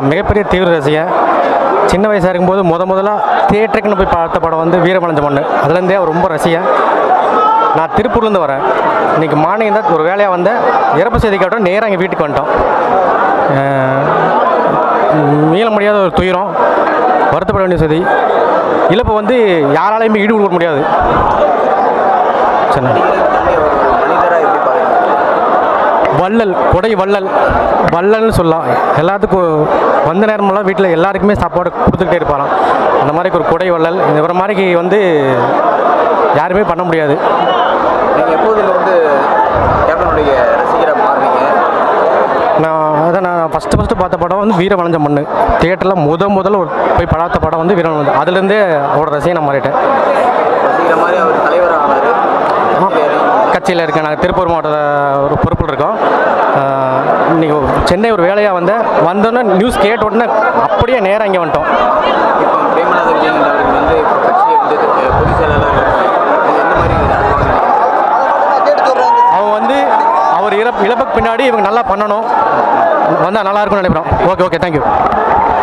நான் மிகப்பெரிய தீவிர ரசிகன் சின்ன வயசாக இருக்கும்போது முத முதல்ல தியேட்டருக்குன்னு போய் பார்த்த படம் வந்து வீரமலஞ்ச மண்ணு அதுலேருந்தே ரொம்ப ரசிகன் நான் திருப்பூர்லேருந்து வரேன் இன்றைக்கி மார்னிங் தான் ஒரு வேலையாக வந்தேன் இறப்பு செய்தி கேட்டோம் நேராக எங்கள் வீட்டுக்கு வந்துட்டோம் அஹ், மீள முடியாத ஒரு துயரம் வருத்தப்பட வேண்டிய செய்தி இழப்பு வந்து யாராலையுமே ஈடு கொடுக்க முடியாது சரி மனிதராக எப்படி பாருங்க வள்ளல் கொடை வள்ளல் வள்ளல்னு சொல்லலாம் எல்லாத்துக்கும் வந்த நேரமெல்லாம் வீட்டில் எல்லாருக்குமே சாப்பாடு கொடுத்துக்கிட்டே இருப்பாராம் அந்த மாதிரி ஒரு கொடை வள்ளல் இவர மாதிரிக்கு வந்து யாருமே பண்ண முடியாது நீங்கள் எப்போதுலேருந்து கேப்டனுடைய ரசிகராக மாறுறீங்க நான் அதான் நான் ஃபஸ்ட்டு ஃபஸ்ட்டு பார்த்த படம் வந்து வீர வளைஞ்ச மண்ணு தியேட்டரில் முத முதல்ல ஒரு போய் பார்த்த படம் வந்து வீர வளைஞ்ச அதுலேருந்தே அவரோட ரசிகை நான் மாறிட்டேன் ரசிக்கிற மாதிரி அவர் தலைவராக ஆனார் கட்சியில் இருக்கேன் நாங்கள் திருப்பூர் மாவட்ட ஒரு பொறுப்பில் இருக்கோம் ஆஹ், இன்னைக்கு சென்னை ஒரு வேலையாக வந்தேன் வந்தோன்னே நியூஸ் கேட்ட உடனே அப்படியே நேராக இங்கே வந்துட்டோம் இப்போ பிரேமநாத விஜயன் அவர்கள் வந்து இப்போ கட்சியை வந்து அஹ், பொதுச் செயலாளர் இருக்காங்க. இது எந்த மாதிரி நடத்துவாங்க அவங்க வந்து அவர் இறப்பு இழப்புக்கு பின்னாடி இவங்க நல்லா பண்ணணும் வந்தால் நல்லா இருக்கும்னு நினைக்கிறோம் ஓகே ஓகே தேங்க்யூ